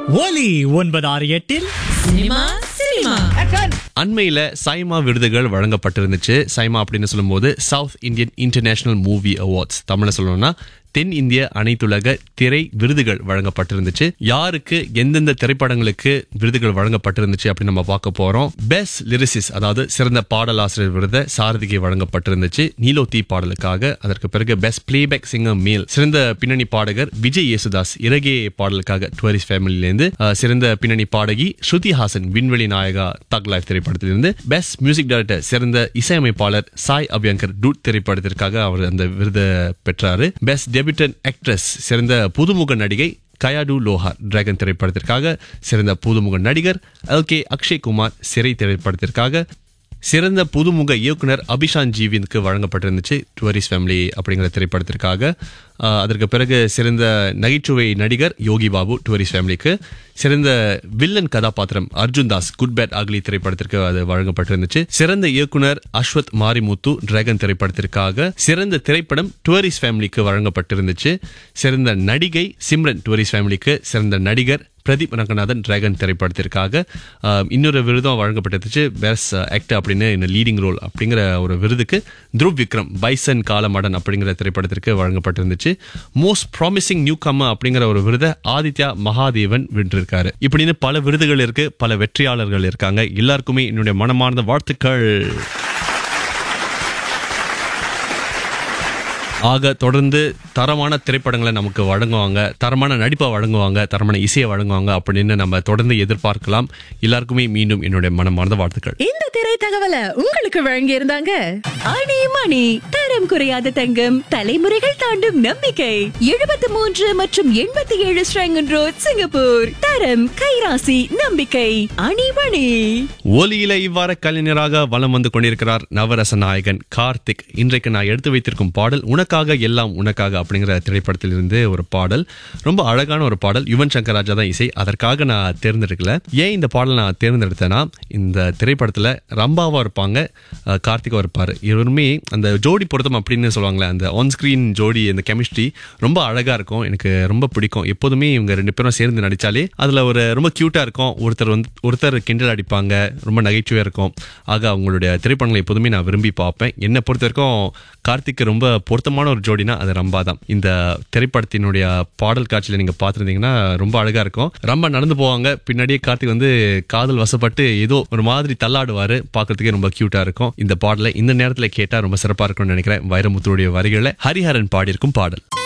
ஒலி ஒன்பது ஆறு எட்டில் சினிமா சினிமா அண்மையில சைமா விருதுகள் வழங்கப்பட்டிருந்துச்சு சைமா அப்படின்னு சொல்லும்போது south Indian international movie awards தமிழ்ல சொல்லணும்னா தென் இந்திய அனைத்துலக திரை விருதுகள் வழங்கப்பட்டிருந்துச்சு யாருக்கு எந்தெந்த திரைப்படங்களுக்கு விருதுகள் வழங்கப்பட்டிருந்துச்சு அப்படின்னு நம்ம பார்க்க போறோம் பெஸ்ட் லிரிசிஸ் அதாவது சிறந்த பாடலாசிரியர் விருது சாரதிக்கு வழங்கப்பட்டிருந்துச்சு நீலோத்தி பாடலுக்காக அதற்கு பிறகு பெஸ்ட் பிளேபேக் சிங்கர் மேல் சிறந்த பின்னணி பாடகர் விஜய் யேசுதாஸ் இறகே பாடலுக்காக டுவரிஸ்ட் ஃபேமிலியிலேருந்து அஹ், சிறந்த பின்னணி பாடகி ஸ்ருதி ஹாசன் விண்வெளி நாயகா தக் லைஃப் திரைப்படத்திலிருந்து பெஸ்ட் மியூசிக் டைரக்டர் சிறந்த இசையமைப்பாளர் சாய் அபியங்கர் டூட் திரைப்படத்திற்காக அவர் அந்த விருதை பெற்றாரு பெஸ்ட் டெபியூட்டன் ஆக்ட்ரஸ் சிறந்த புதுமுக நடிகை கயாடு லோஹார் டிராகன் திரைப்படத்திற்காக சிறந்த புதுமுக நடிகர் எல் கே அக்ஷய் குமார் சிறை திரைப்படத்திற்காக சிறந்த புதுமுக இயக்குனர் அபிஷான் ஜீவினுக்கு வழங்கப்பட்டிருந்துச்சு டுவரிஸ் ஃபேமிலி அப்படிங்கிற திரைப்படத்திற்காக ஆஹ், அதற்கு பிறகு சிறந்த நகைச்சுவை நடிகர் யோகி பாபு டுவரிஸ் ஃபேமிலிக்கு சிறந்த வில்லன் கதாபாத்திரம் Arjun Das good bad ugly திரைப்படத்திற்கு அது வழங்கப்பட்டிருந்துச்சு சிறந்த இயக்குனர் அஸ்வத் மாரிமுத்து டிராகன் திரைப்படத்திற்காக சிறந்த திரைப்படம் டுவரிஸ் ஃபேமிலிக்கு வழங்கப்பட்டிருந்துச்சு சிறந்த நடிகை சிம்ரன் டுவரிஸ் ஃபேமிலிக்கு சிறந்த நடிகர் பிரதீப் ரங்கநாதன் டிராகன் திரைப்படத்திற்காக ஆஹ், இன்னொரு விருதும் வழங்கப்பட்டிருந்துச்சு பெஸ்ட் ஆக்டர் அப்படின்னு இந்த லீடிங் ரோல் அப்படிங்கிற ஒரு விருதுக்கு த்ருவ் விக்ரம் பைசன் காலமடன் அப்படிங்கிற திரைப்படத்திற்கு வழங்கப்பட்டிருந்துச்சு மோஸ்ட் ப்ராமிசிங் நியூ கம்ம அப்படிங்கிற ஒரு விருதை ஆதித்யா மகாதேவன் வென்றிருக்காரு இப்படின்னு பல விருதுகள் இருக்கு பல வெற்றியாளர்கள் இருக்காங்க எல்லாருக்குமே என்னுடைய மனமார்ந்த வாழ்த்துக்கள் ஆக தொடர்ந்து தரமான திரைப்படங்களை நமக்கு வழங்குவாங்க தரமான நடிப்பை வழங்குவாங்க தரமான இசையை வழங்குவாங்க அப்படின்னு நம்ம தொடர்ந்து எதிர்பார்க்கலாம் எல்லாருக்குமே மீண்டும் என்னுடைய மனமார்ந்த வாழ்த்துக்கள் இந்த திரை தகவலை உங்களுக்கு வழங்கி இருந்தாங்க அணி மணி தரம் குறையாத தங்கம் தலைமுறைகள் தாண்டும் நம்பிக்கை எழுபத்தி மூன்று மற்றும் எண்பத்தி ஏழு ஸ்ரங்கன் ரோட் சிங்கப்பூர் தரம் கைராசி நம்பிக்கை அணி மணி ஒலியில இவ்வாறு கலைஞராக வலம் வந்து கொண்டிருக்கிறார் நவரச நாயகன் கார்த்திக் இன்றைக்கு நான் எடுத்து வைத்திருக்கும் பாடல் உனக்காக எல்லாம் உனக்காக அப்படிங்கிற திரைப்படத்தில் இருந்து ஒரு பாடல் ரொம்ப அழகான ஒரு பாடல் யுவன் சங்கர் ராஜா தான் இசை அதற்காக நான் தேர்ந்தெடுக்கல ஏன் இந்த பாடல் நான் தேர்ந்தெடுத்தேன்னா இந்த திரைப்படத்துல ரம்பாவா இருப்பாங்க அஹ், கார்த்திகா இருப்பாரு இருவருமே அந்த ஜோடி பொருத்தம் அப்படின்னு சொல்லுவாங்களே அந்த ஆன் ஸ்கிரீன் ஜோடி அந்த கெமிஸ்ட்ரி ரொம்ப அழகா இருக்கும் எனக்கு ரொம்ப பிடிக்கும் எப்போதுமே இவங்க ரெண்டு பேரும் சேர்ந்து நடிச்சாலே அதுல ஒரு ரொம்ப கியூட்டா இருக்கும் ஒருத்தர் வந்து ஒருத்தர் கிண்டல் அடிப்பாங்க ரொம்ப நகைச்சுவையா இருக்கும் ஆக அவங்களுடைய திரைப்படங்களை எப்போதுமே நான் விரும்பி பார்ப்பேன் என்னை பொறுத்த வரைக்கும் கார்த்திக் ரொம்ப பொருத்தமான ஒரு ஜோடினா அது ரம்பா தான் இந்த திரைப்படத்தினுடைய பாடல் காட்சியில நீங்க பார்த்திருந்தீங்கன்னா ரொம்ப அழகா இருக்கும் ரம்பா நடந்து போவாங்க பின்னாடியே கார்த்திக் வந்து காதல் வசப்பட்டு ஏதோ ஒரு மாதிரி தள்ளாடுவாரு பார்க்கிறதுக்கே ரொம்ப கியூட்டா இருக்கும் இந்த பாடலை இந்த நேரத்துல கேட்டா ரொம்ப சிறப்பா இருக்கும்னு நினைக்கிறேன் வைரமுத்துடைய வரிகளை ஹரிஹரன் பாடியிருக்கும் பாடல்